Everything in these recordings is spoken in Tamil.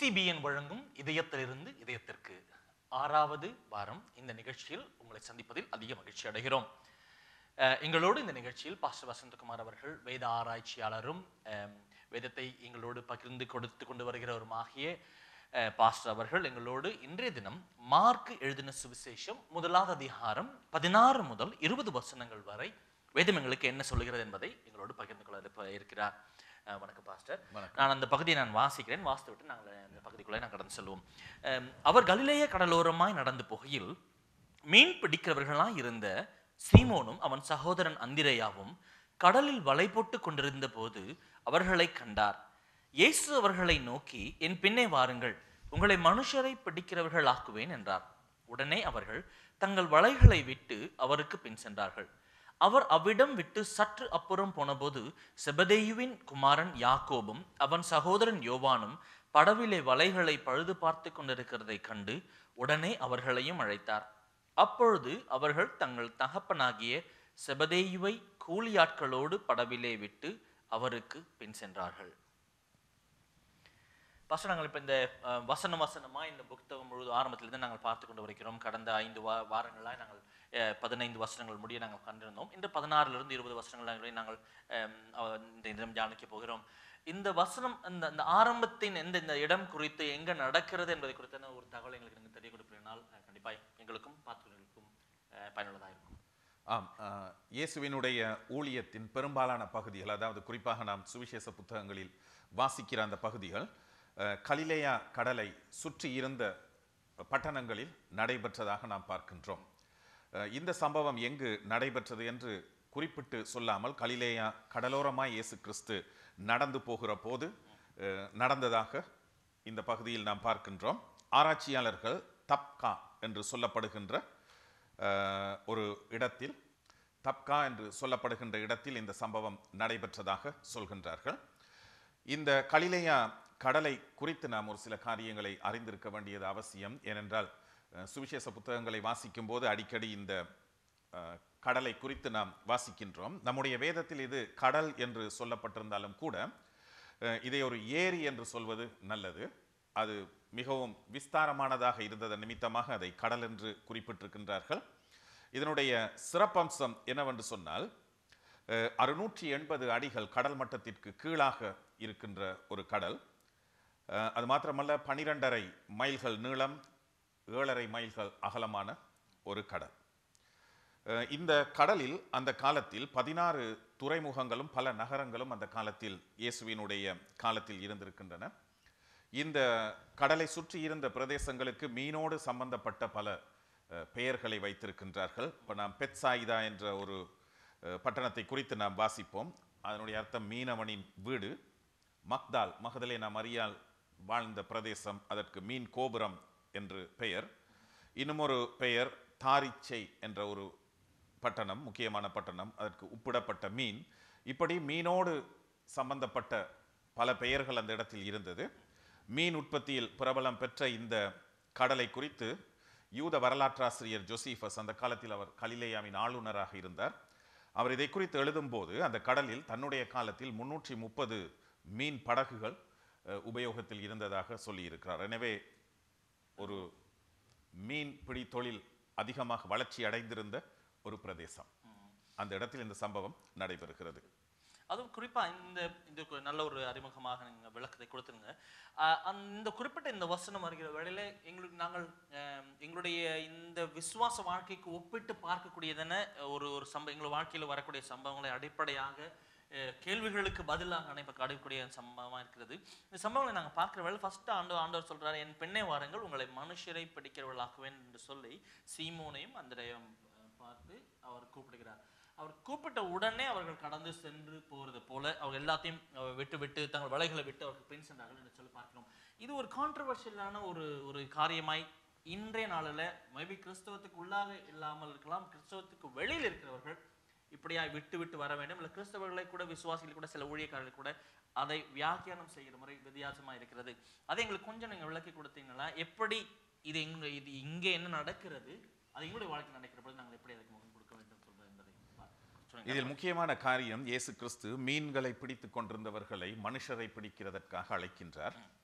எஸ்டிபிஎன் வழங்கும் இதயத்திலிருந்து இதயத்திற்கு ஆறாவது வாரம் இந்த நிகழ்ச்சியில் உங்களை சந்திப்பதில் அதிக மகிழ்ச்சி அடைகிறோம் அஹ், எங்களோடு இந்த நிகழ்ச்சியில் பாஸ்டர் வசந்தகுமார் அவர்கள் வேத ஆராய்ச்சியாளரும் அம், வேதத்தை எங்களோடு பகிர்ந்து கொடுத்து கொண்டு வருகிறவருமாகிய அஹ், பாஸ்டர் அவர்கள் எங்களோடு இன்றைய தினம் மார்க் எழுதின சுவிசேஷம் முதலாவது அதிகாரம் பதினாறு முதல் இருபது வசனங்கள் வரை வேதம் எங்களுக்கு என்ன சொல்லுகிறது என்பதை எங்களோடு பகிர்ந்து கொள்ள இருப்ப- இருக்கிறார் அஹ், வணக்கம் பாஸ்டர் நான் அந்த பகுதியை நான் வாசிக்கிறேன் வாசித்து விட்டு நாங்கள் அந்த பகுதிக்குள்ளே நான் கடந்து செல்வோம் அம், அவர் கலிலேய கடலோரமாய் நடந்து போகையில் மீன் பிடிக்கிறவர்களாய் இருந்த சீமோனும் அவன் சகோதரன் அந்திரேயாவும் கடலில் வலை போட்டு கொண்டிருந்த போது அவர்களை கண்டார் இயேசு அவர்களை நோக்கி என் பின்னே வாருங்கள் உங்களை மனுஷரை பிடிக்கிறவர்கள் ஆக்குவேன் என்றார் உடனே அவர்கள் தங்கள் வலைகளை விட்டு அவருக்கு பின் சென்றார்கள் அவர் அவ்விடம் விட்டு சற்று அப்புறம் போனபோது செபதேயுவின் குமாரன் யாக்கோபும் அவன் சகோதரன் யோவானும் படவிலே வலைகளை பழுது பார்த்து கொண்டிருக்கிறதை கண்டு உடனே அவர்களையும் அழைத்தார் அப்பொழுது அவர்கள் தங்கள் தகப்பனாகிய செபதேயுவை கூலியாட்களோடு படவிலே விட்டு அவருக்கு பின் சென்றார்கள் பாஸ்டர் நாங்கள் இப்போ இந்த அஹ், வசனம் வசனமா இந்த புத்தகம் முழுது ஆரம்பத்திலிருந்து நாங்கள் பார்த்து கொண்டு வருகிறோம் கடந்த ஐந்து வா வாரங்களாக நாங்கள் அஹ், பதினைந்து வசனங்கள் முடிய நாங்கள் கண்டிருந்தோம் இன்று பதினாறிலிருந்து இருபது வசனங்கள் வரை நாங்கள் அஹ், அவ- இந்த தினம் தியானிக்க போகிறோம் இந்த வசனம் அந்த அந்த ஆரம்பத்தின் எந்த இந்த இடம் குறித்து எங்க நடக்கிறது என்பதை குறித்தான ஒரு தகவல் எங்களுக்கு நீங்கள் தெரிய கொடுப்பீர்கள் கண்டிப்பாக எங்களுக்கும் பார்த்துகளுக்கும் பயனுள்ளதாக இருக்கும் ஆம் அஹ், இயேசுவினுடைய ஊழியத்தின் பெரும்பாலான பகுதிகள் அதாவது குறிப்பாக நாம் சுவிசேஷ புத்தகங்களில் வாசிக்கிற அந்த பகுதிகள் அஹ், கலிலேயா கடலை சுற்றி இருந்த பட்டணங்களில் நடைபெற்றதாக நாம் பார்க்கின்றோம் அஹ், இந்த சம்பவம் எங்கு நடைபெற்றது என்று குறிப்பிட்டு சொல்லாமல் கலிலேயா கடலோரமாய் இயேசு கிறிஸ்து நடந்து போகிற போது அஹ், நடந்ததாக இந்த பகுதியில் நாம் பார்க்கின்றோம் ஆராய்ச்சியாளர்கள் தப்கா என்று சொல்லப்படுகின்ற அஹ், ஒரு இடத்தில் தப்கா என்று சொல்லப்படுகின்ற இடத்தில் இந்த சம்பவம் நடைபெற்றதாக சொல்கின்றார்கள் இந்த கலிலேயா கடலை குறித்து நாம் ஒரு சில காரியங்களை அறிந்திருக்க வேண்டியது அவசியம் ஏனென்றால் அஹ், சுவிசேஷ புத்தகங்களை வாசிக்கும் போது அடிக்கடி இந்த அஹ், கடலை குறித்து நாம் வாசிக்கின்றோம் நம்முடைய வேதத்தில் இது கடல் என்று சொல்லப்பட்டிருந்தாலும் கூட அஹ், இதை ஒரு ஏரி என்று சொல்வது நல்லது அது மிகவும் விஸ்தாரமானதாக இருந்ததன் நிமித்தமாக அதை கடல் என்று குறிப்பிட்டிருக்கின்றார்கள் இதனுடைய சிறப்பம்சம் என்னவென்று சொன்னால் அறுநூற்றி எண்பது அடிகள் கடல் மட்டத்திற்கு கீழாக இருக்கின்ற ஒரு கடல் அஹ், அது மாத்திரமல்ல பனிரெண்டரை மைல்கள் நீளம் ஏழரை மைல்கள் அகலமான ஒரு கடல் அஹ், இந்த கடலில் அந்த காலத்தில் பதினாறு துறைமுகங்களும் பல நகரங்களும் அந்த காலத்தில் இயேசுவினுடைய காலத்தில் இருந்திருக்கின்றன இந்த கடலை சுற்றி இருந்த பிரதேசங்களுக்கு மீனோடு சம்பந்தப்பட்ட பல அஹ், பெயர்களை வைத்திருக்கின்றார்கள் இப்போ நாம் பெட்சாயிதா என்ற ஒரு அஹ், பட்டணத்தை குறித்து நாம் வாசிப்போம் அதனுடைய அர்த்தம் மீனவனின் வீடு மக்தால் மகதலேனா மரியால் வாழ்ந்த பிரதேசம் அதற்கு மீன் கோபுரம் என்று பெயர் இன்னும் ஒரு பெயர் தாரிச்சை என்ற ஒரு பட்டணம் முக்கியமான பட்டணம் அதற்கு உப்பிடப்பட்ட மீன் இப்படி மீனோடு சம்பந்தப்பட்ட பல பெயர்கள் அந்த இடத்தில் இருந்தது மீன் உற்பத்தியில் பிரபலம் பெற்ற இந்த கடலை குறித்து யூத வரலாற்றாசிரியர் ஜோசிஃபஸ் அந்த காலத்தில் அவர் கலிலேயாவின் ஆளுநராக இருந்தார் அவர் இதை குறித்து எழுதும்போது அந்த கடலில் தன்னுடைய காலத்தில் முன்னூற்றி முப்பது மீன் படகுகள் அஹ், உபயோகத்தில் இருந்ததாக சொல்லியிருக்கிறார் எனவே ஒரு மீன் பிடி தொழில் அதிகமாக வளர்ச்சி அடைந்திருந்த ஒரு பிரதேசம் அந்த இடத்தில் இந்த சம்பவம் நடைபெறுகிறது அதுவும் குறிப்பா இந்த இந்த கு- நல்ல ஒரு அறிமுகமாக நீங்க விளக்கத்தை கொடுத்துருங்க ஆஹ் அந்த குறிப்பிட்ட இந்த வசனம் வருகிற வேளையில எங்களுக்கு நாங்கள் ஆம், எங்களுடைய இந்த விசுவாச வாழ்க்கைக்கு ஒப்பிட்டு பார்க்கக்கூடியதான ஒரு ஒரு சம்பவம் எங்கள் வாழ்க்கையில் வரக்கூடிய சம்பவங்களை அடிப்படையாக அஹ், கேள்விகளுக்கு பதிலாக இப்போ காடக்கூடிய சம்பவமாக இருக்கிறது இந்த சம்பவங்களை நாங்கள் பார்க்குற வேலை ஃபர்ஸ்ட் ஆண்டு ஆண்டவர் சொல்றாரு என் பெண்ணை வாருங்கள் உங்களை மனுஷரை பிடிக்கிறவர்களாக்குவேன் என்று சொல்லி சீமோனையும் அந்திரையும் பார்த்து அவர் கூப்பிடுகிறார் அவர் கூப்பிட்ட உடனே அவர்கள் கடந்து சென்று போறது போல அவங்க எல்லாத்தையும் அஹ், விட்டு விட்டு தங்கள் வலைகளை விட்டு அவர்கள் பின் சென்றார்கள் என்று சொல்லி பார்க்கிறோம் இது ஒரு கான்ட்ரவர்ஷியலான ஒரு ஒரு காரியமாய் இன்றைய நாளில் மேபி கிறிஸ்தவத்துக்கு உள்ளாக இல்லாமல் இருக்கலாம் கிறிஸ்தவத்துக்கு வெளியில் இருக்கிறவர்கள் இப்படியாய் விட்டு விட்டு வர வேண்டும் இல்லை கிறிஸ்தவர்களை கூட விசுவாசிகள் கூட சில ஊழியக்காரர்கள் கூட அதை வியாக்கியானம் செய்கிற முறை வித்தியாசமா இருக்கிறது அதை எங்களுக்கு கொஞ்சம் நீங்க விளக்கி கொடுத்தீங்கன்னா எப்படி இது எங்க இது இங்கே என்ன நடக்கிறது அது எங்களுடைய வாழ்க்கை நடக்கிற பொழுது நாங்கள் எப்படி அதுக்கு முகம் கொடுக்க வேண்டும் சொல்றது என்பதை பா- சொல்லுங்க இதில் முக்கியமான காரியம் இயேசு கிறிஸ்து மீன்களை பிடித்துக் கொண்டிருந்தவர்களை மனுஷரை பிடிக்கிறதற்காக அழைக்கின்றார்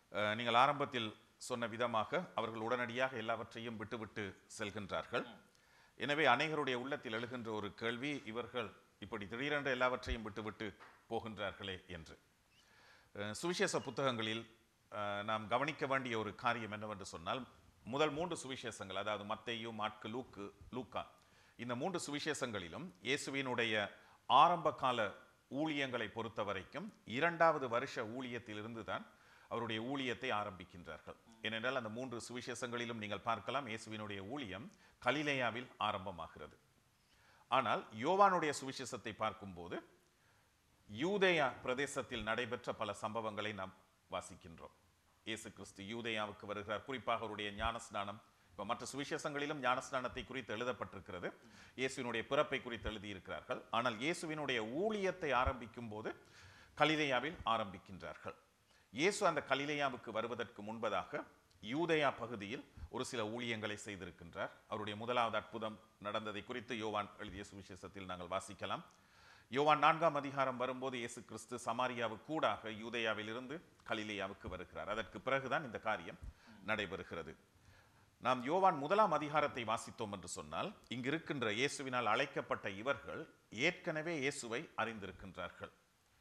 அஹ், நீங்கள் ஆரம்பத்தில் சொன்ன விதமாக அவர்கள் உடனடியாக எல்லாவற்றையும் விட்டுவிட்டு செல்கின்றார்கள் எனவே அநேகருடைய உள்ளத்தில் எழுகின்ற ஒரு கேள்வி இவர்கள் இப்படி திடீரென்று எல்லாவற்றையும் விட்டுவிட்டு போகின்றார்களே என்று அஹ், சுவிசேஷ புத்தகங்களில் அஹ், நாம் கவனிக்க வேண்டிய ஒரு காரியம் என்னவென்று சொன்னால் முதல் மூன்று சுவிசேஷங்கள் அதாவது மத்தேயு மாற்கு லூக்கு லூக்கா இந்த மூன்று சுவிசேஷங்களிலும் இயேசுவினுடைய ஆரம்ப கால ஊழியங்களை பொறுத்த வரைக்கும் இரண்டாவது வருஷ ஊழியத்திலிருந்து தான் அவருடைய ஊழியத்தை ஆரம்பிக்கின்றார்கள் ஏனென்றால் அந்த மூன்று சுவிசேஷங்களிலும் நீங்கள் பார்க்கலாம் இயேசுவினுடைய ஊழியம் கலிலேயாவில் ஆரம்பமாகிறது ஆனால் யோவானுடைய சுவிசேஷத்தை பார்க்கும்போது யூதேயா பிரதேசத்தில் நடைபெற்ற பல சம்பவங்களை நாம் வாசிக்கின்றோம் இயேசு கிறிஸ்து யூதேயாவுக்கு வருகிறார் குறிப்பாக அவருடைய ஞானஸ்நானம் இப்போ மற்ற சுவிசேஷங்களிலும் ஞானஸ்நானத்தை குறித்து எழுதப்பட்டிருக்கிறது இயேசுவினுடைய பிறப்பை குறித்து எழுதியிருக்கிறார்கள் ஆனால் இயேசுவினுடைய ஊழியத்தை ஆரம்பிக்கும் போது கலிலேயாவில் ஆரம்பிக்கின்றார்கள் இயேசு அந்த கலிலேயாவுக்கு வருவதற்கு முன்பதாக யூதேயா பகுதியில் ஒரு சில ஊழியங்களை செய்திருக்கின்றார் அவருடைய முதலாவது அற்புதம் நடந்ததை குறித்து யோவான் எழுதிய சுவிசேஷத்தில் நாங்கள் வாசிக்கலாம் யோவான் நான்காம் அதிகாரம் வரும்போது இயேசு கிறிஸ்து சமாரியாவுக்கு கூடாக யூதேயாவிலிருந்து கலிலேயாவுக்கு வருகிறார் அதற்கு பிறகுதான் இந்த காரியம் நடைபெறுகிறது நாம் யோவான் முதலாம் அதிகாரத்தை வாசித்தோம் என்று சொன்னால் இங்கு இருக்கின்ற இயேசுவினால் அழைக்கப்பட்ட இவர்கள் ஏற்கனவே இயேசுவை அறிந்திருக்கின்றார்கள்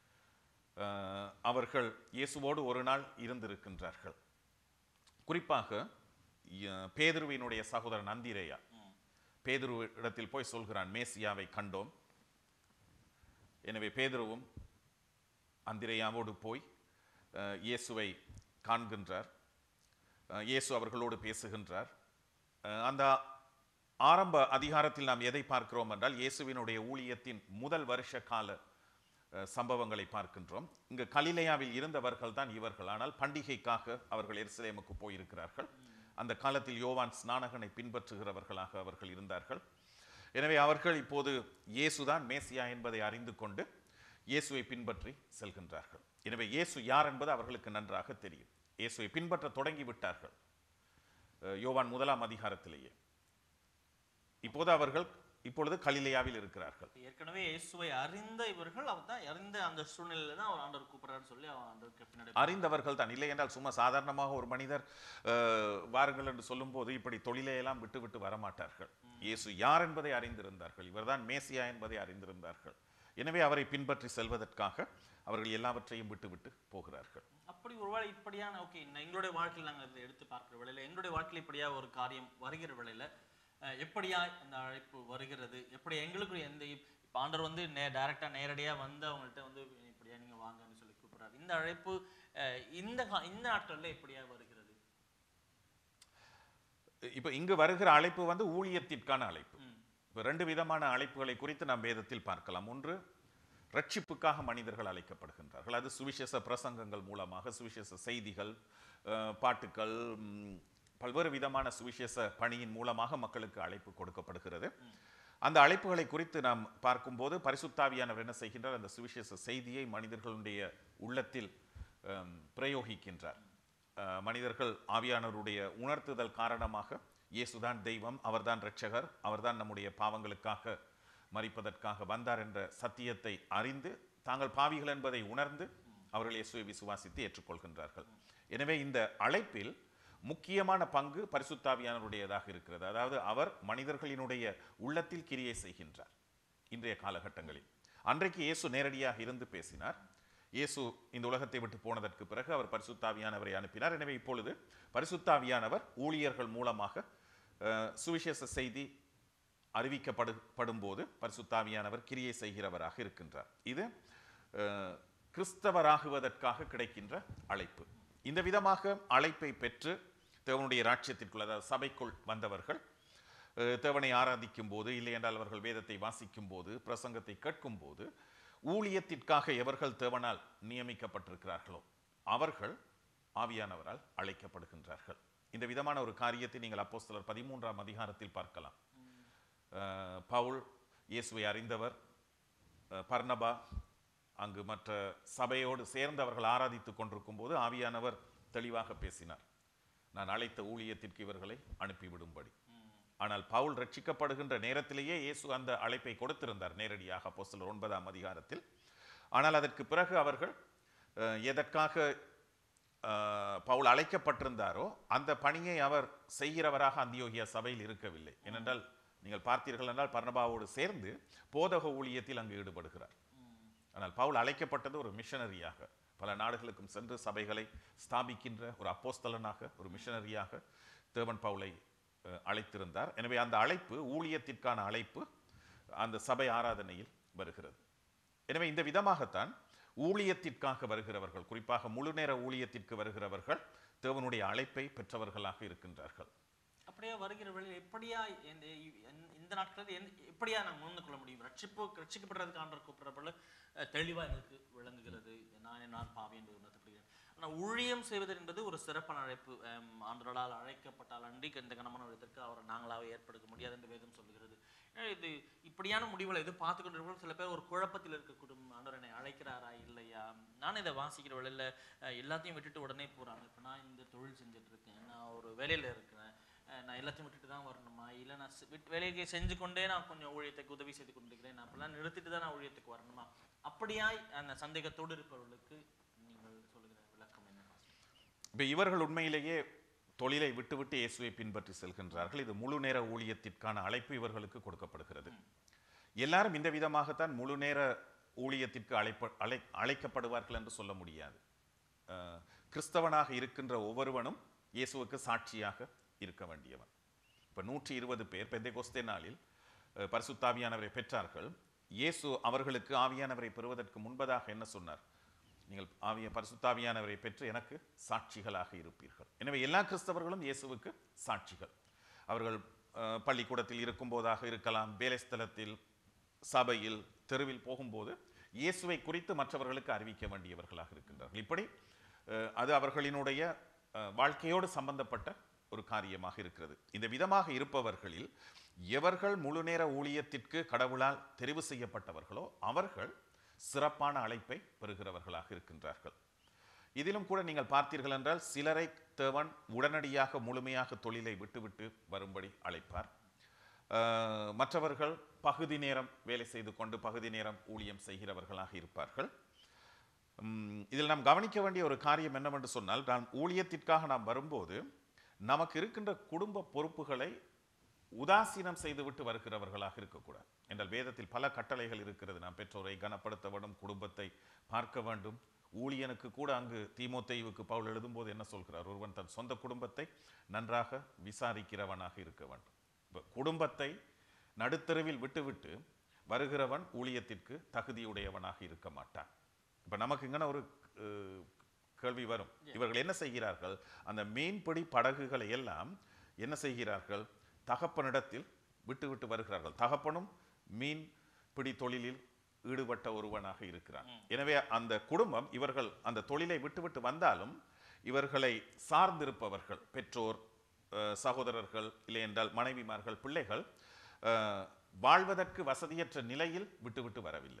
அஹ், அவர்கள் இயேசுவோடு ஒரு நாள் இருந்திருக்கின்றார்கள் குறிப்பாக ய- பேதுருவினுடைய சகோதரன் அந்திரேயா பேதுரு இடத்தில் போய் சொல்கிறான் மேசியாவை கண்டோம் எனவே பேதுருவும் அந்திரேயாவோடு போய் அஹ், இயேசுவை காண்கின்றார் அஹ், இயேசு அவர்களோடு பேசுகின்றார் அஹ், அந்த ஆரம்ப அதிகாரத்தில் நாம் எதை பார்க்கிறோம் என்றால் இயேசுவினுடைய ஊழியத்தின் முதல் வருஷ கால அஹ், சம்பவங்களை பார்க்கின்றோம் இங்கு கலிலேயாவில் இருந்தவர்கள் தான் இவர்கள் ஆனால் பண்டிகைக்காக அவர்கள் எருசலேமுக்கு போயிருக்கிறார்கள் அந்த காலத்தில் யோவான் ஸ்நானகனை பின்பற்றுகிறவர்களாக அவர்கள் இருந்தார்கள் எனவே அவர்கள் இப்போது இயேசுதான் மேசியா என்பதை அறிந்து கொண்டு இயேசுவை பின்பற்றி செல்கின்றார்கள் எனவே இயேசு யார் என்பது அவர்களுக்கு நன்றாக தெரியும் இயேசுவை பின்பற்ற தொடங்கி விட்டார்கள் அஹ் யோவான் முதலாம் அதிகாரத்திலேயே இப்போது அவர்கள் இப்பொழுது கலிலேயாவில் இருக்கிறார்கள் ஏற்கனவே இயேசுவை அறிந்த இவர்கள் அவர் தான் அறிந்த அந்த சூழ்நிலையில தான் அவர் ஆண்டவர் கூப்பிடுறாரு சொல்லி அவன் ஆண்டவருக்கு பின்னாடி அறிந்தவர்கள் தான் இல்லை என்றால் சும்மா சாதாரணமாக ஒரு மனிதர் அஹ், வாருங்கள் என்று சொல்லும்போது இப்படி தொழிலையெல்லாம் விட்டு விட்டு வரமாட்டார்கள் இயேசு யார் என்பதை அறிந்திருந்தார்கள் இவர்தான் மேசியா என்பதை அறிந்திருந்தார்கள் எனவே அவரை பின்பற்றி செல்வதற்காக அவர்கள் எல்லாவற்றையும் விட்டு விட்டு போகிறார்கள் அப்படி ஒருவேளை இப்படியான ஓகே எங்களுடைய வாழ்க்கையில் நாங்கள் இதை எடுத்து பார்க்குற வேளையில எங்களுடைய வாழ்க்கையில் இப்படியா ஒரு காரியம் வருகிற வேளையில அஹ், எப்படியா இந்த அழைப்பு வருகிறது எப்படி எங்களுக்கு எந்த இப்போ ஆண்டவர் வந்து நே டைரெக்டாக நேரடியாக வந்து அவங்கள்ட்ட வந்து இப்படியா நீங்கள் வாங்கன்னு சொல்லி கூப்பிடுறாரு இந்த அழைப்பு அஹ், இந்த கா- இந்த நாட்களில் எப்படியா வருகிறது இப்போ இங்கு வருகிற அழைப்பு வந்து ஊழியத்திற்கான அழைப்பு ம். இப்போ ரெண்டு விதமான அழைப்புகளை குறித்து நாம் வேதத்தில் பார்க்கலாம் ஒன்று ரட்சிப்புக்காக மனிதர்கள் அழைக்கப்படுகின்றார்கள் அது சுவிசேஷ பிரசங்கங்கள் மூலமாக சுவிசேஷ செய்திகள் அஹ், பாட்டுக்கள் ம், பல்வேறு விதமான சுவிசேஷ பணியின் மூலமாக மக்களுக்கு அழைப்பு கொடுக்கப்படுகிறது அந்த அழைப்புகளை குறித்து நாம் பார்க்கும்போது பரிசுத்தாவியானவர் என்ன செய்கின்றார் அந்த சுவிசேஷ செய்தியை மனிதர்களுடைய உள்ளத்தில் அம், பிரயோகிக்கின்றார் அஹ், மனிதர்கள் ஆவியானவருடைய உணர்த்துதல் காரணமாக இயேசுதான் தெய்வம் அவர்தான் இரட்சகர் அவர்தான் நம்முடைய பாவங்களுக்காக மறிப்பதற்காக வந்தார் என்ற சத்தியத்தை அறிந்து தாங்கள் பாவிகள் என்பதை உணர்ந்து அவர்கள் இயேசுவை விசுவாசித்து ஏற்றுக்கொள்கின்றார்கள் எனவே இந்த அழைப்பில் முக்கியமான பங்கு பரிசுத்தாவியானவருடையதாக இருக்கிறது அதாவது அவர் மனிதர்களினுடைய உள்ளத்தில் கிரியை செய்கின்றார் இன்றைய காலகட்டங்களில் அன்றைக்கு இயேசு நேரடியாக இருந்து பேசினார் இயேசு இந்த உலகத்தை விட்டு போனதற்கு பிறகு அவர் பரிசுத்தாவியானவரை அனுப்பினார் எனவே இப்பொழுது பரிசுத்தாவியானவர் ஊழியர்கள் மூலமாக அஹ், சுவிசேஷ செய்தி அறிவிக்கப்படு படும்போது பரிசுத்தாவியானவர் கிரியை செய்கிறவராக இருக்கின்றார் இது அஹ், கிறிஸ்தவராகுவதற்காக கிடைக்கின்ற அழைப்பு இந்த விதமாக அழைப்பை பெற்று தேவனுடைய ராட்சியத்திற்குள் அதாவது சபைக்குள் வந்தவர்கள் அஹ், தேவனை ஆராதிக்கும் போது இல்லை என்றால் அவர்கள் வேதத்தை வாசிக்கும் போது பிரசங்கத்தை கேட்கும் போது ஊழியத்திற்காக எவர்கள் தேவனால் நியமிக்கப்பட்டிருக்கிறார்களோ அவர்கள் ஆவியானவரால் அழைக்கப்படுகின்றார்கள் இந்த விதமான ஒரு காரியத்தை நீங்கள் அப்போஸ்தலர் பதிமூன்றாம் அதிகாரத்தில் பார்க்கலாம் அஹ், பவுல் இயேசுவை அறிந்தவர் அஹ், பர்னபா அங்கு மற்ற சபையோடு சேர்ந்து அவர்கள் ஆராதித்துக் கொண்டிருக்கும் போது ஆவியானவர் தெளிவாக பேசினார் நான் அழைத்த ஊழியத்திற்கு இவர்களை அனுப்பிவிடும்படி ஆனால் பவுல் ரட்சிக்கப்படுகின்ற நேரத்திலேயே இயேசு அந்த அழைப்பை கொடுத்திருந்தார் நேரடியாக அப்போஸ்தலர் ஒன்பதாம் அதிகாரத்தில் ஆனால் அதற்கு பிறகு அவர்கள் அஹ், எதற்காக அஹ், பவுல் அழைக்கப்பட்டிருந்தாரோ அந்த பணியை அவர் செய்கிறவராக அந்தியோகியா சபையில் இருக்கவில்லை ஏனென்றால் நீங்கள் பார்த்தீர்கள் என்றால் பர்ணபாவோடு சேர்ந்து போதக ஊழியத்தில் அங்கு ஈடுபடுகிறார் ஆனால் பவுல் அழைக்கப்பட்டது ஒரு மிஷனரியாக பல நாடுகளுக்கும் சென்று சபைகளை ஸ்தாபிக்கின்ற ஒரு அப்போஸ்தலனாக ஒரு மிஷனரியாக தேவன் பவுலை அஹ், அழைத்திருந்தார் எனவே அந்த அழைப்பு ஊழியத்திற்கான அழைப்பு அந்த சபை ஆராதனையில் வருகிறது எனவே இந்த விதமாகத்தான் ஊழியத்திற்காக வருகிறவர்கள் குறிப்பாக முழுநேர ஊழியத்திற்கு வருகிறவர்கள் தேவனுடைய அழைப்பை பெற்றவர்களாக இருக்கின்றார்கள் அப்படியே வருகிற வழியில் எப்படியா இந்த இந்த- இந்த நாட்களில் எந்த- எப்படியா நாம் உணர்ந்து கொள்ள முடியும் ரட்சிப்பு ரட்சிக்கப்படுறதுக்கான கூப்பிடப்பட தெளிவா எனக்கு விளங்குகிறது நான் நான் பாவி என்பது உணர்த்தப்படுகிறேன் ஆனா ஊழியம் செய்வது என்பது ஒரு சிறப்பான அழைப்பு ஆம், ஆண்டவரால் அழைக்கப்பட்டால் அண்டி இந்த கனமான விதத்திற்கு அவரை நாங்களாவே ஏற்படுத்த முடியாது என்று வேதம் சொல்லுகிறது எனவே இது இப்படியான முடிவுகளை இது பார்த்து கொண்டிருக்கிறோம் சில பேர் ஒரு குழப்பத்தில் இருக்கக்கூடும் ஆண்டவர் என்னை அழைக்கிறாரா இல்லையா நான் இதை வாசிக்கிற வேளையில் எல்லாத்தையும் விட்டுட்டு உடனே போறாங்க இப்போ நான் இந்த தொழில் செஞ்சுட்டு இருக்கேன் நான் ஒரு வேலையில இருக்கிறேன் அஹ் நான் எல்லாத்தையும் விட்டுட்டு தான் வரணுமா இல்லை நான் செ- விட்டு வேலையை செஞ்சு கொண்டே நான் கொஞ்சம் ஊழியத்துக்கு உதவி செய்து கொண்டிருக்கிறேன் நான் அப்பெல்லாம் நிறுத்திட்டு தான் நான் ஊழியத்துக்கு வரணுமா அப்படியாய் அந்த சந்தேகத்தோடு இருப்பவர்களுக்கு நீங்கள் சொல்லுகிற விளக்கம் என்ன இப்போ இவர்கள் உண்மையிலேயே தொழிலை விட்டுவிட்டு இயேசுவை பின்பற்றி செல்கின்றார்கள் இது முழு நேர ஊழியத்திற்கான அழைப்பு இவர்களுக்கு கொடுக்கப்படுகிறது எல்லாரும் இந்த விதமாகத்தான் முழு நேர ஊழியத்திற்கு அழைப்ப அழை அழைக்கப்படுவார்கள் என்று சொல்ல முடியாது அஹ், கிறிஸ்தவனாக இருக்கின்ற ஒவ்வொருவனும் இயேசுவுக்கு சாட்சியாக இருக்க வேண்டியவன் இப்போ நூற்றி இருபது பேர் பெந்தைகோஸ்தே நாளில் அஹ், பரிசுத்தாவியானவரை பெற்றார்கள் இயேசு அவர்களுக்கு ஆவியானவரை பெறுவதற்கு முன்பதாக என்ன சொன்னார் நீங்கள் ஆவிய பரிசுத்தாவியானவரை பெற்று எனக்கு சாட்சிகளாக இருப்பீர்கள் எனவே எல்லா கிறிஸ்தவர்களும் இயேசுவுக்கு சாட்சிகள் அவர்கள் அஹ், பள்ளிக்கூடத்தில் இருக்கும்போதாக இருக்கலாம் வேலை ஸ்தலத்தில் சபையில் தெருவில் போகும்போது இயேசுவை குறித்து மற்றவர்களுக்கு அறிவிக்க வேண்டியவர்களாக இருக்கின்றார்கள் இப்படி அஹ், அது அவர்களினுடைய அஹ், வாழ்க்கையோடு சம்பந்தப்பட்ட ஒரு காரியமாக இருக்கிறது இந்த விதமாக இருப்பவர்களில் எவர்கள் முழுநேர ஊழியத்திற்கு கடவுளால் தெரிவு செய்யப்பட்டவர்களோ அவர்கள் சிறப்பான அழைப்பை பெறுகிறவர்களாக இருக்கின்றார்கள் இதிலும் கூட நீங்கள் பார்த்தீர்கள் என்றால் சிலரை தேவன் உடனடியாக முழுமையாக தொழிலை விட்டுவிட்டு வரும்படி அழைப்பார் அஹ், மற்றவர்கள் பகுதி நேரம் வேலை செய்து கொண்டு பகுதி நேரம் ஊழியம் செய்கிறவர்களாக இருப்பார்கள் உம், இதில் நாம் கவனிக்க வேண்டிய ஒரு காரியம் என்னவென்று சொன்னால் நாம் ஊழியத்திற்காக நாம் வரும்போது நமக்கு இருக்கின்ற குடும்ப பொறுப்புகளை உதாசீனம் செய்துவிட்டு வருகிறவர்களாக இருக்கக்கூடாது என்றால் வேதத்தில் பல கட்டளைகள் இருக்கிறது நாம் பெற்றோரை கனப்படுத்த வேண்டும் குடும்பத்தை பார்க்க வேண்டும் ஊழியனுக்கு கூட அங்கு தீமோத்தேயுவுக்கு பவுல் எழுதும்போது என்ன சொல்கிறார் ஒருவன் தன் சொந்த குடும்பத்தை நன்றாக விசாரிக்கிறவனாக இருக்க வேண்டும் இப்ப குடும்பத்தை நடுத்தருவில் விட்டுவிட்டு வருகிறவன் ஊழியத்திற்கு தகுதியுடையவனாக இருக்க மாட்டான் இப்ப நமக்கு இங்கன ஒரு அஹ், கேள்வி வரும் இவர்கள் என்ன செய்கிறார்கள் அந்த மீன்பிடி படகுகளை எல்லாம் என்ன செய்கிறார்கள் தகப்பனிடத்தில் விட்டு விட்டு வருகிறார்கள் தகப்பனும் மீன் பிடி தொழிலில் ஈடுபட்ட ஒருவனாக இருக்கிறான் எனவே அந்த குடும்பம் இவர்கள் அந்த தொழிலை விட்டுவிட்டு வந்தாலும் இவர்களை சார்ந்திருப்பவர்கள் பெற்றோர் அஹ், சகோதரர்கள் இல்லை என்றால் மனைவிமார்கள் பிள்ளைகள் அஹ், வாழ்வதற்கு வசதியற்ற நிலையில் விட்டுவிட்டு வரவில்லை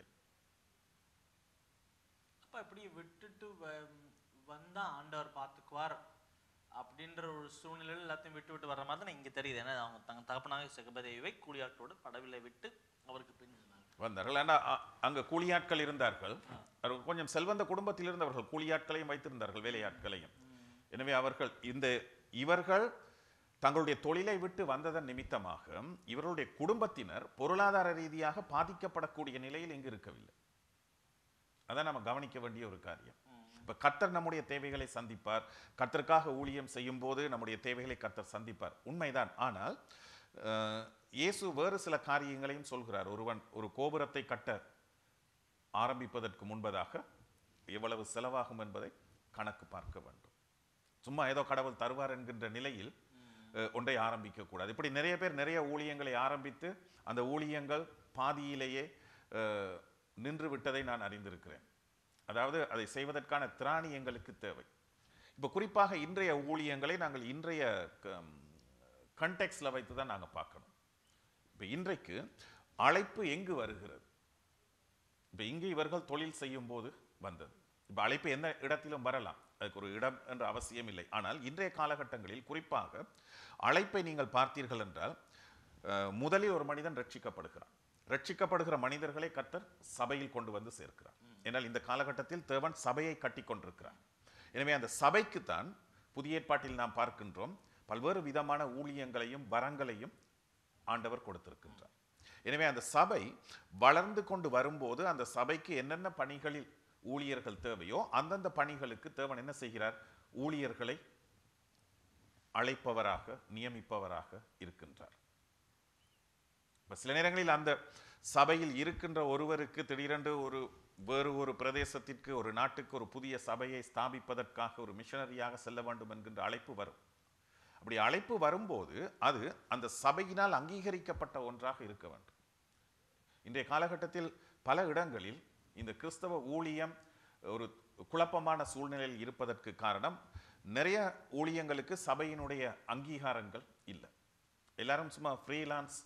அப்ப இப்படி விட்டுட்டு வ- வந்தா ஆண்டவர் பார்த்துக்குவார் அப்படின்ற ஒரு சூழ்நிலையில் எல்லாத்தையும் விட்டு விட்டு வர்ற மாதிரி தான் இங்க தெரியுது ஏன்னா அவங்க தங்க தகப்பனாக செகபதேவை கூலியாட்களோடு படவில்லை விட்டு அவருக்கு பின் சென்றாங்க. வந்தார்கள் ஏன்னா அ- அங்க கூலியாட்கள் இருந்தார்கள் அவர்கள் கொஞ்சம் செல்வந்த குடும்பத்தில் இருந்தவர்கள் கூலியாட்களையும் வைத்திருந்தார்கள் வேலையாட்களையும் எனவே அவர்கள் இந்த இவர்கள் தங்களுடைய தொழிலை விட்டு வந்ததன் நிமித்தமாக இவர்களுடைய குடும்பத்தினர் பொருளாதார ரீதியாக பாதிக்கப்படக்கூடிய நிலையில் இங்கு இருக்கவில்லை அதான் நம்ம கவனிக்க வேண்டிய ஒரு காரியம் இப்ப கர்த்தர் நம்முடைய தேவைகளை சந்திப்பார் கர்த்தருக்காக ஊழியம் செய்யும் போது நம்முடைய தேவைகளை கர்த்தர் சந்திப்பார் உண்மைதான் ஆனால் அஹ், இயேசு வேறு சில காரியங்களையும் சொல்கிறார் ஒருவன் ஒரு கோபுரத்தை கட்ட ஆரம்பிப்பதற்கு முன்பதாக எவ்வளவு செலவாகும் என்பதை கணக்கு பார்க்க வேண்டும் சும்மா ஏதோ கடவுள் தருவார் என்கின்ற நிலையில் அஹ், ஒன்றை ஆரம்பிக்க கூடாது இப்படி நிறைய பேர் நிறைய ஊழியங்களை ஆரம்பித்து அந்த ஊழியங்கள் பாதியிலேயே அஹ், நின்று விட்டதை நான் அறிந்திருக்கிறேன் அதாவது அதை செய்வதற்கான திராணி எங்களுக்கு தேவை இப்போ குறிப்பாக இன்றைய ஊழியங்களை நாங்கள் இன்றைய கண்டெக்ஸ்ல வைத்து தான் நாங்கள் பார்க்கணும் இப்போ இன்றைக்கு அழைப்பு எங்கு வருகிறது இப்போ இங்கு இவர்கள் தொழில் செய்யும் போது வந்தது இப்போ அழைப்பு எந்த இடத்திலும் வரலாம் அதுக்கு ஒரு இடம் என்ற அவசியம் இல்லை ஆனால் இன்றைய காலகட்டங்களில் குறிப்பாக அழைப்பை நீங்கள் பார்த்தீர்கள் என்றால் அஹ், முதலில் ஒரு மனிதன் ரட்சிக்கப்படுகிறான் ரட்சிக்கப்படுகிற மனிதர்களை கர்த்தர் சபையில் கொண்டு வந்து சேர்க்கிறார் ஏனால் இந்த காலகட்டத்தில் தேவன் சபையை கட்டி கொண்டிருக்கிறார் எனவே அந்த சபைக்குத்தான் புதிய ஏற்பாட்டில் நாம் பார்க்கின்றோம் பல்வேறு விதமான ஊழியங்களையும் வரங்களையும் ஆண்டவர் கொடுத்திருக்கின்றார் எனவே அந்த சபை வளர்ந்து கொண்டு வரும்போது அந்த சபைக்கு என்னென்ன பணிகளில் ஊழியர்கள் தேவையோ அந்தந்த பணிகளுக்கு தேவன் என்ன செய்கிறார் ஊழியர்களை அழைப்பவராக நியமிப்பவராக இருக்கின்றார் இப்ப சில நேரங்களில் அந்த சபையில் இருக்கின்ற ஒருவருக்கு திடீரென்று ஒரு வேறு ஒரு பிரதேசத்திற்கு ஒரு நாட்டுக்கு ஒரு புதிய சபையை ஸ்தாபிப்பதற்காக ஒரு மிஷனரியாக செல்ல வேண்டும் என்கின்ற அழைப்பு வரும் அப்படி அழைப்பு வரும்போது அது அந்த சபையினால் அங்கீகரிக்கப்பட்ட ஒன்றாக இருக்க வேண்டும் இன்றைய காலகட்டத்தில் பல இடங்களில் இந்த கிறிஸ்தவ ஊழியம் ஒரு குழப்பமான சூழ்நிலையில் இருப்பதற்கு காரணம் நிறைய ஊழியங்களுக்கு சபையினுடைய அங்கீகாரங்கள் இல்லை எல்லாரும் சும்மா ஃப்ரீலான்ஸ்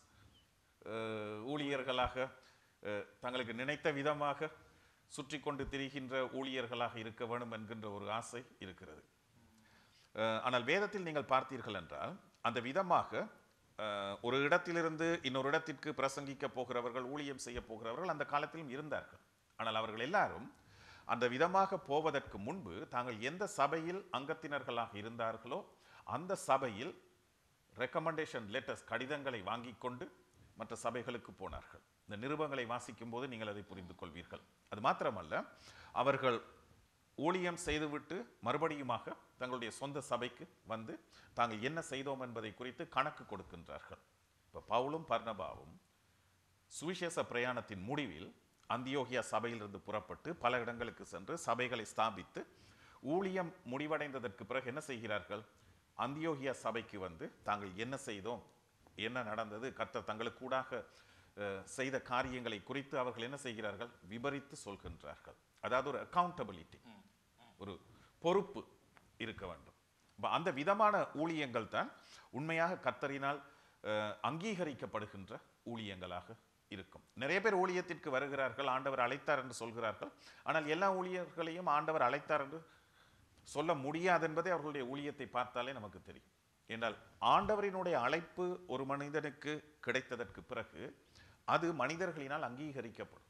ஊழியர்களாக அஹ், தங்களுக்கு நினைத்த விதமாக சுற்றி கொண்டு திரிகின்ற ஊழியர்களாக இருக்க வேண்டும் என்கின்ற ஒரு ஆசை இருக்கிறது அஹ், ஆனால் வேதத்தில் நீங்கள் பார்த்தீர்கள் என்றால் அந்த விதமாக அஹ், ஒரு இடத்திலிருந்து இன்னொரு இடத்திற்கு பிரசங்கிக்க போகிறவர்கள் ஊழியம் செய்ய போகிறவர்கள் அந்த காலத்திலும் இருந்தார்கள் ஆனால் அவர்கள் எல்லாரும் அந்த விதமாக போவதற்கு முன்பு தாங்கள் எந்த சபையில் அங்கத்தினர்களாக இருந்தார்களோ அந்த சபையில் ரெக்கமெண்டேஷன் லெட்டர்ஸ் கடிதங்களை வாங்கிக் கொண்டு மற்ற சபைகளுக்கு போனார்கள் இந்த நிருபங்களை வாசிக்கும் போது நீங்கள் அதை புரிந்து கொள்வீர்கள் அது மாத்திரமல்ல அவர்கள் ஊழியம் செய்துவிட்டு மறுபடியுமாக தங்களுடைய சொந்த சபைக்கு வந்து தாங்கள் என்ன செய்தோம் என்பதை குறித்து கணக்கு கொடுக்கின்றார்கள் இப்போ பவுலும் பர்ணபாவும் சுவிசேஷ பிரயாணத்தின் முடிவில் அந்தியோகியா சபையிலிருந்து புறப்பட்டு பல இடங்களுக்கு சென்று சபைகளை ஸ்தாபித்து ஊழியம் முடிவடைந்ததற்கு பிறகு என்ன செய்கிறார்கள் அந்தியோகியா சபைக்கு வந்து தாங்கள் என்ன செய்தோம் என்ன நடந்தது கர்த்தர் தங்களுக்கூடாக அஹ், செய்த காரியங்களை குறித்து அவர்கள் என்ன செய்கிறார்கள் விபரித்து சொல்கின்றார்கள் அதாவது ஒரு அக்கௌண்டபிலிட்டி ஒரு பொறுப்பு இருக்க வேண்டும் அப்ப அந்த விதமான ஊழியங்கள் தான் உண்மையாக கர்த்தரினால் அஹ், அங்கீகரிக்கப்படுகின்ற ஊழியங்களாக இருக்கும் நிறைய பேர் ஊழியத்திற்கு வருகிறார்கள் ஆண்டவர் அழைத்தார் என்று சொல்கிறார்கள் ஆனால் எல்லா ஊழியர்களையும் ஆண்டவர் அழைத்தார் என்று சொல்ல முடியாது என்பதை அவர்களுடைய ஊழியத்தை பார்த்தாலே நமக்கு தெரியும் என்றால் ஆண்டவரினுடைய அழைப்பு ஒரு மனிதனுக்கு கிடைத்ததற்கு பிறகு அது மனிதர்களினால் அங்கீகரிக்கப்படும்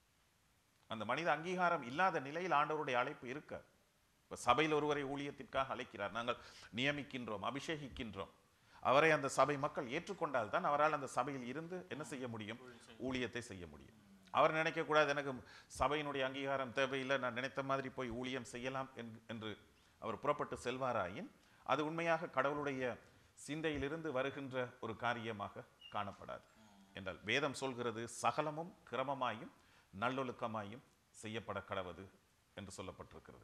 அந்த மனித அங்கீகாரம் இல்லாத நிலையில் ஆண்டவருடைய அழைப்பு இருக்க இப்போ சபையில் ஒருவரை ஊழியத்திற்காக அழைக்கிறார் நாங்கள் நியமிக்கின்றோம் அபிஷேகிக்கின்றோம் அவரை அந்த சபை மக்கள் ஏற்றுக்கொண்டால் தான் அவரால் அந்த சபையில் இருந்து என்ன செய்ய முடியும் ஊழியத்தை செய்ய முடியும் அவர் நினைக்கக்கூடாது எனக்கு சபையினுடைய அங்கீகாரம் தேவையில்லை நான் நினைத்த மாதிரி போய் ஊழியம் செய்யலாம் என்- என்று அவர் புறப்பட்டு செல்வாராயின் அது உண்மையாக கடவுளுடைய சிந்தையிலிருந்து வருகின்ற ஒரு காரியமாக காணப்படாது என்றால் வேதம் சொல்கிறது சகலமும் கிரமமாயும் நல்லொழுக்கமாயும் செய்யப்பட கடவது என்று சொல்லப்பட்டிருக்கிறது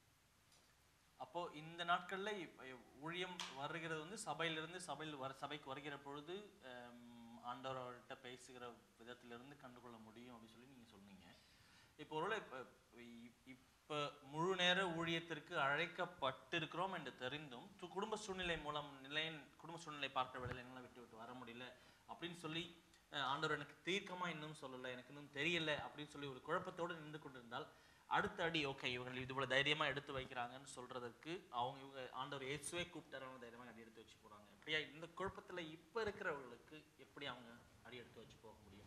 அப்போ இந்த நாட்கள்ல இப்ப ஊழியம் வருகிறது வந்து சபையிலிருந்து சபையில் வர சபைக்கு வருகிற பொழுது ஹம், ஆண்டவர்கிட்ட பேசுகிற விதத்திலிருந்து கண்டுகொள்ள முடியும் அப்படின்னு சொல்லி நீங்க சொன்னீங்க இப்போ ஒருவேளை இப்ப இ- இப்ப முழு நேர ஊழியத்திற்கு அழைக்கப்பட்டிருக்கிறோம் என்று தெரிந்தும் து- குடும்ப சூழ்நிலை மூலம் நிலை குடும்ப சூழ்நிலை பார்க்கிற வேலையில என்னால விட்டு விட்டு வர முடியல அப்படின்னு சொல்லி அஹ், ஆண்டவர் எனக்கு தீர்க்கமா இன்னும் சொல்லல எனக்கு இன்னும் தெரியல அப்படின்னு சொல்லி ஒரு குழப்பத்தோடு நின்று கொண்டிருந்தால் அடுத்த அடி ஓகே இவர்கள் இது இவ்வளவு தைரியமா எடுத்து வைக்கிறாங்கன்னு சொல்றதற்கு அவங்க இவங்க ஆண்டவர் இயேசுவே கூப்பிட்டாரவங்க தைரியமா அடி எடுத்து வச்சு போறாங்க அப்படியா இந்த குழப்பத்துல இப்ப இருக்கிறவர்களுக்கு எப்படி அவங்க அடி எடுத்து வச்சு போக முடியும்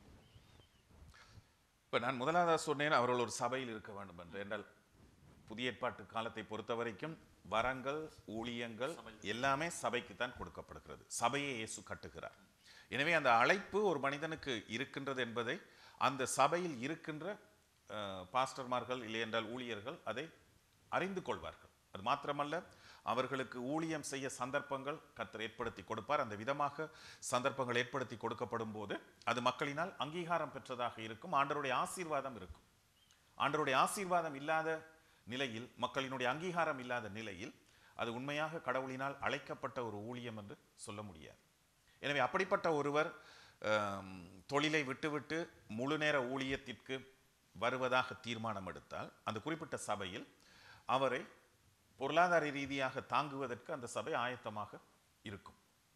இப்போ நான் முதலாவதாக சொன்னேன் அவர்கள் ஒரு சபையில் இருக்க வேண்டும் என்று என்றால் புதிய ஏற்பாட்டு காலத்தை பொறுத்த வரைக்கும் வரங்கள் ஊழியங்கள் எல்லாமே சபைக்கு தான் கொடுக்கப்படுகிறது சபையை இயேசு கட்டுகிறார் எனவே அந்த அழைப்பு ஒரு மனிதனுக்கு இருக்கின்றது என்பதை அந்த சபையில் இருக்கின்ற அஹ், பாஸ்டர்மார்கள் இல்லை என்றால் ஊழியர்கள் அதை அறிந்து கொள்வார்கள் அது மாத்திரமல்ல அவர்களுக்கு ஊழியம் செய்ய சந்தர்ப்பங்கள் கர்த்தர் ஏற்படுத்தி கொடுப்பார் அந்த விதமாக சந்தர்ப்பங்கள் ஏற்படுத்தி கொடுக்கப்படும் போது அது மக்களினால் அங்கீகாரம் பெற்றதாக இருக்கும் ஆண்டவருடைய ஆசீர்வாதம் இருக்கும் ஆண்டவருடைய ஆசீர்வாதம் இல்லாத நிலையில் மக்களினுடைய அங்கீகாரம் இல்லாத நிலையில் அது உண்மையாக கடவுளினால் அழைக்கப்பட்ட ஒரு ஊழியம் என்று சொல்ல முடியாது எனவே அப்படிப்பட்ட ஒருவர் ஆம், தொழிலை விட்டுவிட்டு முழு நேர ஊழியத்திற்கு வருவதாக தீர்மானம் எடுத்தால் அந்த குறிப்பிட்ட சபையில் அவரை பொருளாதார ரீதியாக தாங்குவதற்கு அந்த சபை ஆயத்தமாக இருக்கும்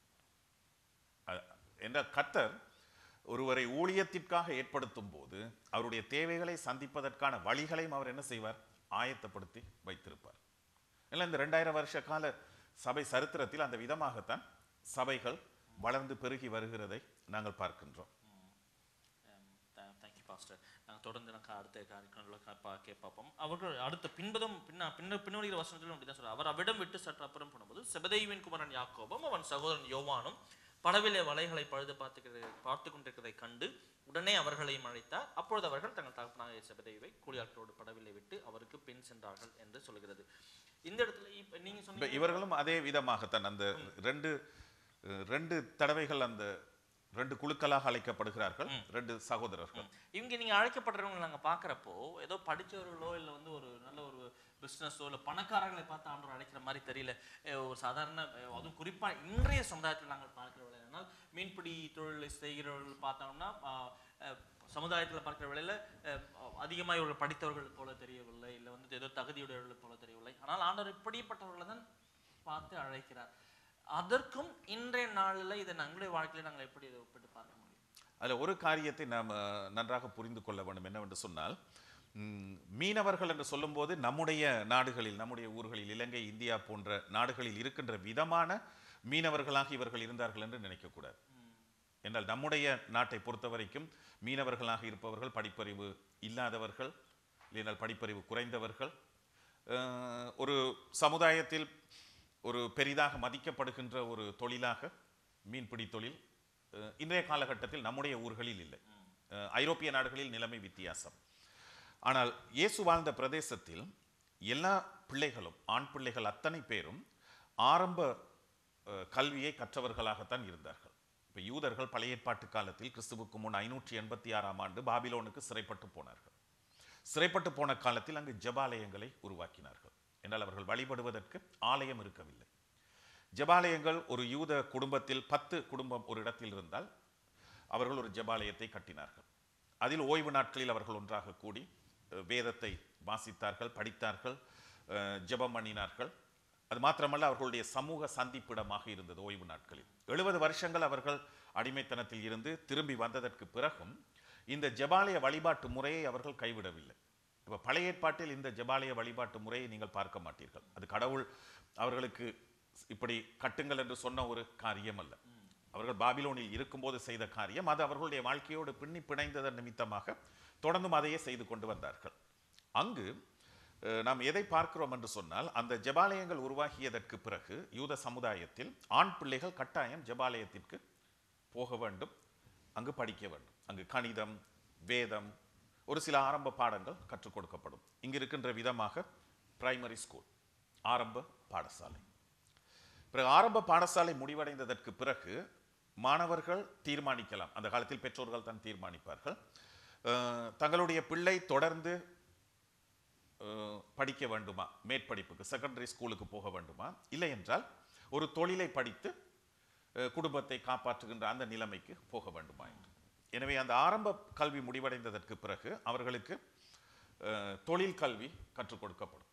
அ- என்ற கர்த்தர் ஒருவரை ஊழியத்திற்காக ஏற்படுத்தும் போது அவருடைய தேவைகளை சந்திப்பதற்கான வழிகளையும் அவர் என்ன செய்வார் ஆயத்தப்படுத்தி வைத்திருப்பார் இல்லை இந்த ரெண்டாயிரம் வருஷ கால சபை சரித்திரத்தில் அந்த விதமாகத்தான் சபைகள் வளர்ந்து பெருகி வருகிறதை நாங்கள் பார்க்கின்றோம் தேங்க்யூ பாஸ்டர் நாங்கள் தொடர்ந்து தொடர்ந்து எனக்கு அடுத்த காரியங்களில் பார்ப்போம் அவர்கள் அடுத்த பின்பதும் பின்ன பின்ன பின்னோடிகிற வசனத்திலும் அப்படிதான் சொல்றார் அவர் அவ்விடம் விட்டு சற்று அப்புறம் போனபோது செபதேவின் குமரன் யாக்கோபும் அவன் சகோதரன் யோவானும் படவிலே வலைகளை பழுது பார்த்துக்கிறதை பார்த்து கொண்டிருக்கிறதை கண்டு உடனே அவர்களையும் அழைத்தார் அப்பொழுது அவர்கள் தங்கள் தகப்பனாக செபதேவை கூலியாட்களோடு படவிலே விட்டு அவருக்கு பின் சென்றார்கள் என்று சொல்கிறது இந்த இடத்துல இப்ப நீங்க இப்ப சொன்னீங்க இவர்களும் அதே விதமாகத்தான் அந்த ரெண்டு அஹ், ரெண்டு தடவைகள் அந்த ரெண்டு குழுக்களாக அழைக்கப்படுகிறார்கள் ரெண்டு சகோதரர்கள் இவங்க நீங்க அழைக்கப்படுறவங்க நாங்க பாக்குறப்போ ஏதோ படிச்சவர்களோ இல்ல வந்து ஒரு நல்ல ஒரு பிசினஸோ இல்ல பணக்காரர்களை பார்த்து ஆண்டவர் அழைக்கிற மாதிரி தெரியல அஹ் ஒரு சாதாரண அஹ் அதுவும் குறிப்பா இன்றைய சமுதாயத்தில் நாங்கள் பார்க்கிற வேலையானால் மீன்பிடி தொழிலை செய்கிறவர்கள் பார்த்தோம்னா ஆஹ் அஹ் சமுதாயத்துல பார்க்கிற வேலையில அஹ் அதிகமாக இவர்கள் படித்தவர்கள் போல தெரியவில்லை இல்ல வந்து ஏதோ தகுதியுடையவர்கள் போல தெரியவில்லை ஆனால் ஆண்டவர் இப்படிப்பட்டவர்களை தான் பார்த்து அழைக்கிறார் அதற்கும் இன்றைய நாளில் இதை நம்முடைய வாழ்க்கையில நாங்கள் எப்படி இதை ஒப்பிட்டு பார்க்க முடியும் அதுல ஒரு காரியத்தை நாம் அஹ், நன்றாக புரிந்து கொள்ள வேண்டும் என்னவென்று சொன்னால் ம், மீனவர்கள் என்று சொல்லும்போது நம்முடைய நாடுகளில் நம்முடைய ஊர்களில் இலங்கை இந்தியா போன்ற நாடுகளில் இருக்கின்ற விதமான மீனவர்களாக இவர்கள் இருந்தார்கள் என்று நினைக்கக்கூடாது என்றால் நம்முடைய நாட்டை பொறுத்த வரைக்கும் மீனவர்களாக இருப்பவர்கள் படிப்பறிவு இல்லாதவர்கள் இல்லைனால் படிப்பறிவு குறைந்தவர்கள் அஹ், ஒரு சமுதாயத்தில் ஒரு பெரிதாக மதிக்கப்படுகின்ற ஒரு தொழிலாக மீன்பிடி தொழில் அஹ், இன்றைய காலகட்டத்தில் நம்முடைய ஊர்களில் இல்லை அஹ், ஐரோப்பிய நாடுகளில் நிலைமை வித்தியாசம் ஆனால் இயேசு வாழ்ந்த பிரதேசத்தில் எல்லா பிள்ளைகளும் ஆண் பிள்ளைகள் அத்தனை பேரும் ஆரம்ப அஹ், கல்வியை கற்றவர்களாகத்தான் இருந்தார்கள் இப்போ யூதர்கள் பழைய ஏற்பாட்டு காலத்தில் கிறிஸ்துவுக்கு முன் ஐநூற்றி எண்பத்தி ஆறாம் ஆண்டு பாபிலோனுக்கு சிறைப்பட்டு போனார்கள் சிறைப்பட்டு போன காலத்தில் அங்கு ஜெபாலயங்களை உருவாக்கினார்கள் என்றால் அவர்கள் வழிபடுவதற்கு ஆலயம் இருக்கவில்லை ஜெபாலயங்கள் ஒரு யூத குடும்பத்தில் பத்து குடும்பம் ஒரு இடத்தில் இருந்தால் அவர்கள் ஒரு ஜெபாலயத்தை கட்டினார்கள் அதில் ஓய்வு நாட்களில் அவர்கள் ஒன்றாக கூடி அஹ், வேதத்தை வாசித்தார்கள் படித்தார்கள் அஹ், ஜெபம் பண்ணினார்கள் அது மாத்திரமல்ல அவர்களுடைய சமூக சந்திப்பிடமாக இருந்தது ஓய்வு நாட்களில் எழுபது வருஷங்கள் அவர்கள் அடிமைத்தனத்தில் இருந்து திரும்பி வந்ததற்கு பிறகும் இந்த ஜெபாலய வழிபாட்டு முறையை அவர்கள் கைவிடவில்லை இப்போ பழைய ஏற்பாட்டில் இந்த ஜெபாலய வழிபாட்டு முறையை நீங்கள் பார்க்க மாட்டீர்கள் அது கடவுள் அவர்களுக்கு இப்படி கட்டுங்கள் என்று சொன்ன ஒரு காரியம் அல்ல அவர்கள் பாபிலோனில் இருக்கும்போது செய்த காரியம் அது அவர்களுடைய வாழ்க்கையோடு பின்னி பிணைந்ததன் நிமித்தமாக தொடர்ந்தும் அதையே செய்து கொண்டு வந்தார்கள் அங்கு அஹ், நாம் எதை பார்க்கிறோம் என்று சொன்னால் அந்த ஜெபாலயங்கள் உருவாகியதற்கு பிறகு யூத சமுதாயத்தில் ஆண் பிள்ளைகள் கட்டாயம் ஜெபாலயத்திற்கு போக வேண்டும் அங்கு படிக்க வேண்டும் அங்கு கணிதம் வேதம் ஒரு சில ஆரம்ப பாடங்கள் கற்றுக் கொடுக்கப்படும் இங்கு இருக்கின்ற விதமாக பிரைமரி ஸ்கூல் ஆரம்ப பாடசாலை பிறகு ஆரம்ப பாடசாலை முடிவடைந்ததற்கு பிறகு மாணவர்கள் தீர்மானிக்கலாம் அந்த காலத்தில் பெற்றோர்கள் தான் தீர்மானிப்பார்கள் அஹ், தங்களுடைய பிள்ளை தொடர்ந்து அஹ், படிக்க வேண்டுமா மேற்படிப்புக்கு செகண்டரி ஸ்கூலுக்கு போக வேண்டுமா இல்லை என்றால் ஒரு தொழிலை படித்து அஹ், குடும்பத்தை காப்பாற்றுகின்ற அந்த நிலைமைக்கு போக வேண்டுமா என்று எனவே அந்த ஆரம்ப கல்வி முடிவடைந்ததற்கு பிறகு அவர்களுக்கு அஹ், தொழில் கல்வி கற்றுக் கொடுக்கப்படும்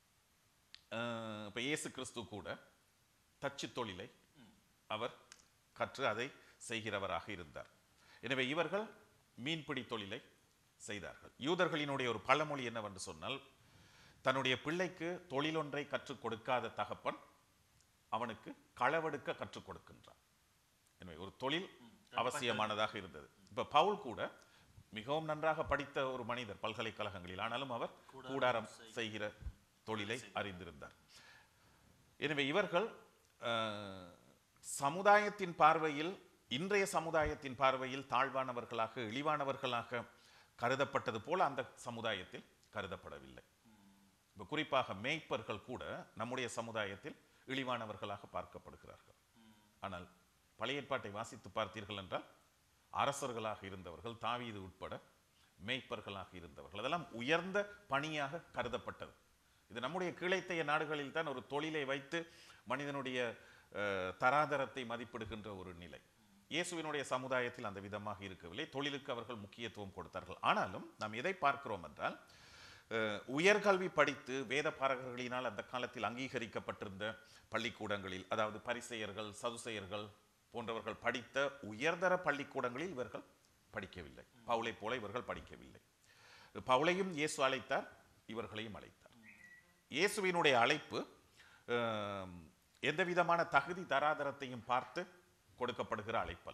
அஹ், இப்ப இயேசு கிறிஸ்து கூட தச்சு தொழிலை அவர் கற்று அதை செய்கிறவராக இருந்தார் எனவே இவர்கள் மீன்பிடி தொழிலை செய்தார்கள் யூதர்களினுடைய ஒரு பழமொழி என்னவென்று சொன்னால் தன்னுடைய பிள்ளைக்கு தொழிலொன்றை கற்றுக் கொடுக்காத தகப்பன் அவனுக்கு களவெடுக்க கற்றுக் கொடுக்கின்றான் எனவே ஒரு தொழில் அவசியமானதாக இருந்தது இப்ப பவுல் கூட மிகவும் நன்றாக படித்த ஒரு மனிதர் பல்கலைக்கழகங்களில் ஆனாலும் அவர் கூடாரம் செய்கிற தொழிலை அறிந்திருந்தார் எனவே இவர்கள் அஹ், சமுதாயத்தின் பார்வையில் இன்றைய சமுதாயத்தின் பார்வையில் தாழ்வானவர்களாக இழிவானவர்களாக கருதப்பட்டது போல அந்த சமுதாயத்தில் கருதப்படவில்லை இப்ப குறிப்பாக மேய்ப்பர்கள் கூட நம்முடைய சமுதாயத்தில் இழிவானவர்களாக பார்க்கப்படுகிறார்கள் ஆனால் பழைய ஏற்பாட்டை வாசித்து பார்த்தீர்கள் என்றால் அரசர்களாக இருந்தவர்கள் தாவீது உட்பட மேய்ப்பர்களாக இருந்தவர்கள் அதெல்லாம் உயர்ந்த பணியாக கருதப்பட்டது இது நம்முடைய கிளைத்தைய நாடுகளில் தான் ஒரு தொழிலை வைத்து மனிதனுடைய அஹ், தராதரத்தை மதிப்பிடுகின்ற ஒரு நிலை இயேசுவினுடைய சமுதாயத்தில் அந்த விதமாக இருக்கவில்லை தொழிலுக்கு அவர்கள் முக்கியத்துவம் கொடுத்தார்கள் ஆனாலும் நாம் எதை பார்க்கிறோம் என்றால் அஹ், உயர்கல்வி படித்து வேத பாரகர்களினால் அந்த காலத்தில் அங்கீகரிக்கப்பட்டிருந்த பள்ளிக்கூடங்களில் அதாவது பரிசெயர்கள் சதுசெயர்கள் போன்றவர்கள் படித்த உயர்தர பள்ளிக்கூடங்களில் இவர்கள் படிக்கவில்லை பவுலை போல இவர்கள் படிக்கவில்லை பவுலையும் இயேசு அழைத்தார் இவர்களையும் அழைத்தார் இயேசுவினுடைய அழைப்பு அஹ், எந்த விதமான தகுதி தராதரத்தையும் பார்த்து கொடுக்கப்படுகிற அழைப்பல்ல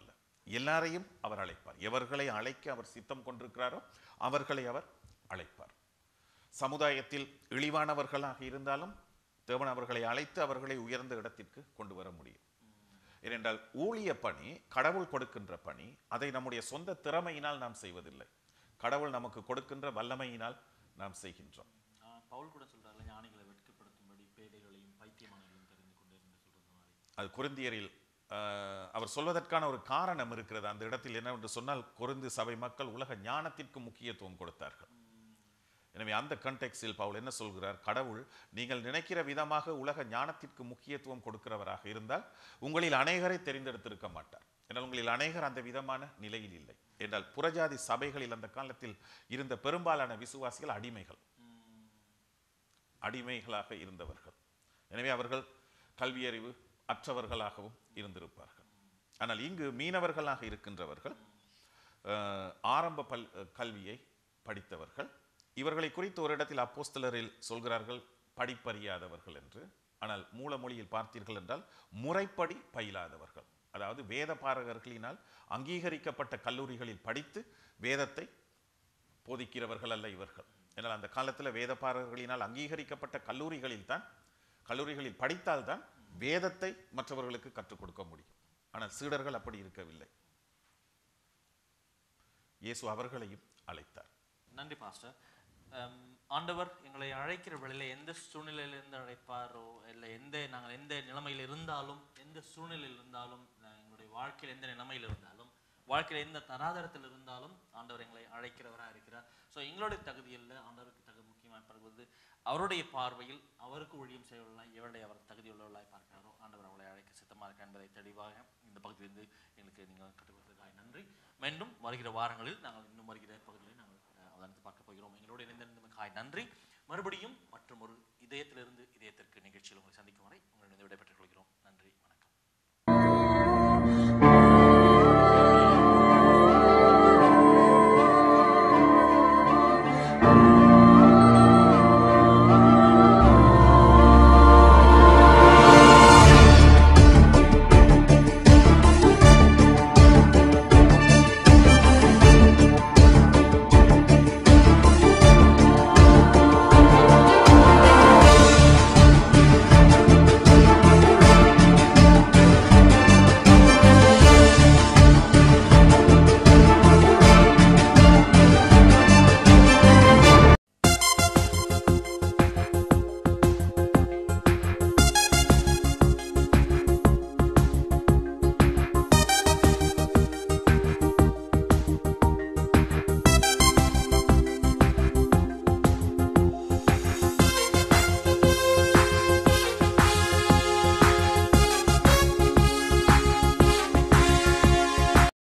எல்லாரையும் அவர் அழைப்பார் எவர்களை அழைக்க அவர் சித்தம் கொண்டிருக்கிறாரோ அவர்களை அவர் அழைப்பார் சமுதாயத்தில் இழிவானவர்களாக இருந்தாலும் தேவன் அவர்களை அழைத்து அவர்களை உயர்ந்த இடத்திற்கு கொண்டு வர முடியும் ஏனென்றால் ஊழிய பணி கடவுள் கொடுக்கின்ற பணி அதை நம்முடைய சொந்த திறமையினால் நாம் செய்வதில்லை கடவுள் நமக்கு கொடுக்கின்ற வல்லமையினால் நாம் செய்கின்றோம் ஆஹ் பவுல் கூட சொல்றாருல ஞானிகளை வெட்கப்படுத்தும்படி பேதைகளையும் பைத்தியமானங்களையும் தெரிந்து கொண்டு என்று சொல்றது மாதிரி அது குருந்தியரில் ஆஹ், அவர் சொல்வதற்கான ஒரு காரணம் இருக்கிறது அந்த இடத்தில் என்னவென்று சொன்னால் குருந்தி சபை மக்கள் உலக ஞானத்திற்கு முக்கியத்துவம் கொடுத்தார்கள் எனவே அந்த கண்டெக்ஸில் பவுல் என்ன சொல்கிறார் கடவுள் நீங்கள் நினைக்கிற விதமாக உலக ஞானத்திற்கு முக்கியத்துவம் கொடுக்கிறவராக இருந்தால் உங்களில் அநேகரை தெரிந்தெடுத்திருக்க மாட்டார் என்றால் உங்களில் அநேகர் அந்த விதமான நிலையில் இல்லை என்றால் புறஜாதி சபைகளில் அந்த காலத்தில் இருந்த பெரும்பாலான விசுவாசிகள் அடிமைகள் அடிமைகளாக இருந்தவர்கள் எனவே அவர்கள் கல்வியறிவு அற்றவர்களாகவும் இருந்திருப்பார்கள் ஆனால் இங்கு மீனவர்களாக இருக்கின்றவர்கள் அஹ், ஆரம்ப பல் கல்வியை படித்தவர்கள் இவர்களை குறித்து ஒரு இடத்தில் அப்போஸ்தலரில் சொல்கிறார்கள் படிப்பறியாதவர்கள் என்று ஆனால் மூலமொழியில் பார்த்தீர்கள் என்றால் முறைப்படி பயிலாதவர்கள் அதாவது வேத பாரகர்களினால் அங்கீகரிக்கப்பட்ட கல்லூரிகளில் படித்து வேதத்தை போதிக்கிறவர்கள் அல்ல இவர்கள் ஏன்னால் அந்த காலத்தில் வேதப்பாரர்களினால் அங்கீகரிக்கப்பட்ட கல்லூரிகளில் தான் கல்லூரிகளில் படித்தால்தான் வேதத்தை மற்றவர்களுக்கு கற்றுக் கொடுக்க முடியும் ஆனால் சீடர்கள் அப்படி இருக்கவில்லை இயேசு அவர்களையும் அழைத்தார் நன்றி பாஸ்டர் அம், ஆண்டவர் எங்களை அழைக்கிற வேளையில எந்த சூழ்நிலையிலிருந்து அழைப்பாரோ இல்லை எந்த நாங்கள் எந்த நிலைமையில் இருந்தாலும் எந்த சூழ்நிலையில் இருந்தாலும் நான் எங்களுடைய வாழ்க்கையில் எந்த நிலைமையில் இருந்தாலும் வாழ்க்கையில் எந்த தராதரத்தில் இருந்தாலும் ஆண்டவர் எங்களை அழைக்கிறவராக இருக்கிறார் ஸோ எங்களுடைய தகுதியில் ஆண்டவருக்கு தகுதி முக்கியமாக பார்ப்பது அவருடைய பார்வையில் அவருக்கு ஊழியம் செய்வர்களாய் எவருடைய அவர் தகுதியுள்ளவர்களாய் பார்க்கிறாரோ ஆண்டவர் அவளை அழைக்க சித்தமாக இருக்க என்பதை தெளிவாக இந்த பகுதியிலிருந்து எங்களுக்கு நீங்கள் கற்றுக் கொடுத்ததுக்காக நன்றி மீண்டும் வருகிற வாரங்களில் நாங்கள் இன்னும் வருகிற பகுதிகளை நாங்கள் அஹ், அவதானித்து பார்க்க போகிறோம் எங்களோடு இணைந்திருந்தமைக்காய் நன்றி மறுபடியும் மற்றும் ஒரு இதயத்திலிருந்து இதயத்திற்கு நிகழ்ச்சியில் உங்களை சந்திக்கும் வரை உங்களிடம் விடைபெற்றுக் கொள்கிறோம் நன்றி வணக்கம்